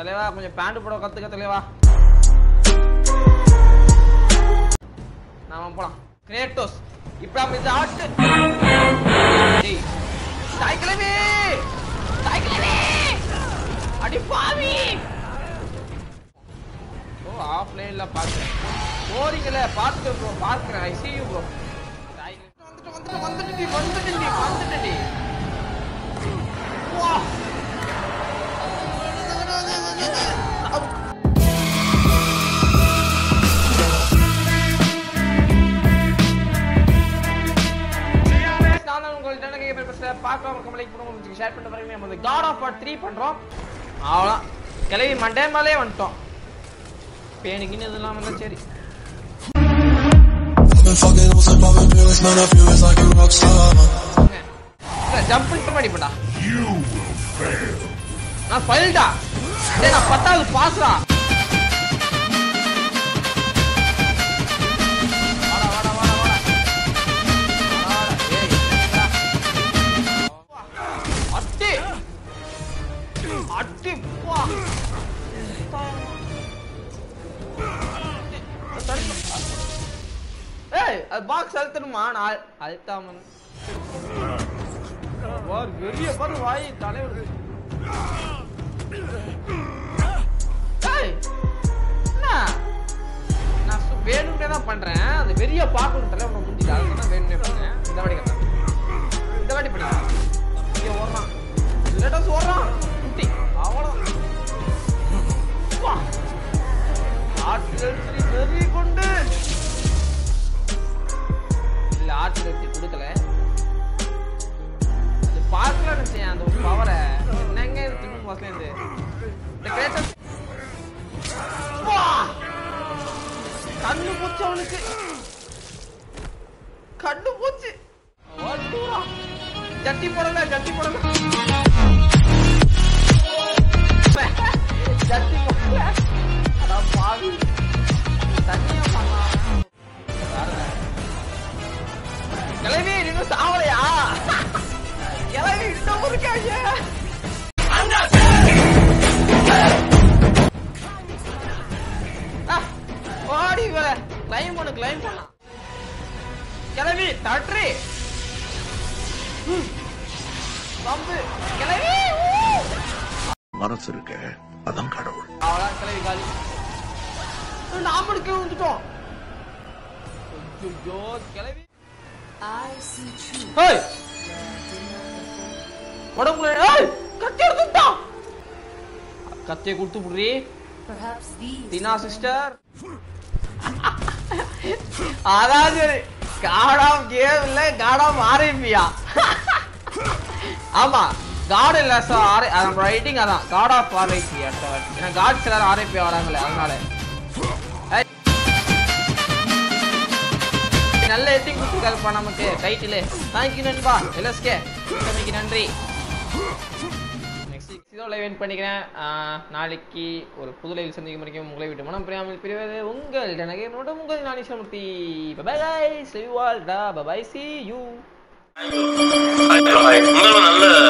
தலைவா கொஞ்சம் பேண்ட் போட கத்துக்க தலைவா நாம போலாம் கிரேட்டோஸ் இப்ப இந்த ஆட்டு டேய், தாய்க்கிழவி தாய்க்கிழவி அடி பாவி ஓ ஆஃப்லைன்ல பாக்குறேன் போறீங்களே பாத்துக்க ப்ரோ பாக்குறேன் ஐ see you ப்ரோ வந்துட்டு வந்துட்டு வந்துட்டு வந்துட்டு வந்துட்டு வா நான் தான் உங்கள் ஜனகை பேசுகிறேன் பார்க்காம இருக்க லைக் பண்ணுங்க உங்களுக்கு ஷேர் பண்ண பிறகு நம்ம காட் ஆஃப் வார் த்ரீ பண்ணுறோம் அவ்வளோதான் கிளவி மண்டே மேலே வந்துட்டோம் பேனுக்குன்னு இதெல்லாம் வந்தா சரி I've been fucking on some poppin' pills, man, I feel it's like a rock star. Jump பண்ணிட்டு அடிப்படா நான் ஃபைல்டா டேய் நான் பத்தாவது பாஸ்டா வாடா வாடா வாடா வாடா வாடா, ஏய், என்னடா? அட்டி அட்டி வா ஏய் அது பாக்ஸ் அழுத்தணுமா நான் அழு- அழுத்தாம வார் பெரிய பாரு வாய் தலைவர் ஏய், என்ன? நான் சு- வேணும்னே தான் பண்றேன் அது பெரிய பார்க்கணும் தலைவர் முடிஞ்சுது அதை தான் வேணும்னே பண்றேன் இந்த வாட்டி கட்டா இந்த வாட்டி பண்ணி இங்க ஓடுறான் லேட்டஸ் ஓடுறான் குட்டி அவ்வளோ வா ஆட்கள் வெறி கொண்டு இல்ல ஆட்கள் கொடுக்கல அது பார்க்கலன்னு செய்ய அந்த ஒரு பவரை என்னங்க இது திரும்ப பஸ்ல இருந்து இந்த கிரேட்டஸ் கண்ணு போச்சு அவனுக்கு கண்ணு போச்சு ஓட்டுறான். ஜட்டி போடல ஜட்டி போடல ஜட்டி போடல அதான் பாவி தண்ணியா பண்ணலாம் கிளவி நீங்க சாவலையா கிளவி இன்னும் இருக்காங்க ஆ, ஓடி வர கிளைம் பண்ணு கிளைம் பண்ணலாம் கிளவி தட்ரி பம்பு கிளவி மனசு இருக்க அதான் கடவுள் அவ்வளோதான் கிளவி காலி நாமளுக்கு வந்துட்டோம் ஐயோ கிளவி ஏய் உடம்புல ஏய் கத்தி எடுத்துட்டான் கத்தியை கொடுத்து விடுறி Perhaps these தினா சிஸ்டர் அதாவது காடாம் கேம் இல்ல காடாம் ஆரம்பியா ஆமா காட் இல்ல சோ ஆர் நம்ம ரைட்டிங் அதான் காட் ஆஃப் ஆர்ஐபி ஏன்னா காட் சிலர் ஆர்ஐபி வராங்களே அதனால ஏய். நல்ல எட்டிங் கொடுத்துருக்காருப்பா நமக்கு டைட்டில் தேங்க்யூ நண்பா எல்எஸ்கே மிக்க நன்றி நெக்ஸ்ட் இதோ லைவ் என் பண்ணிக்கிறேன் ஆஹ் நாளைக்கு ஒரு புது லைவ் சந்திக்கும் வரைக்கும் உங்களை விட்டு மனம் பிரியாமல் பிரிவது உங்கள் ஜனகேனோட உங்கள் ஞானேஸ்வரமூர்த்தி பபாய் see you all டா பபாய் see you உங்களும் நல்ல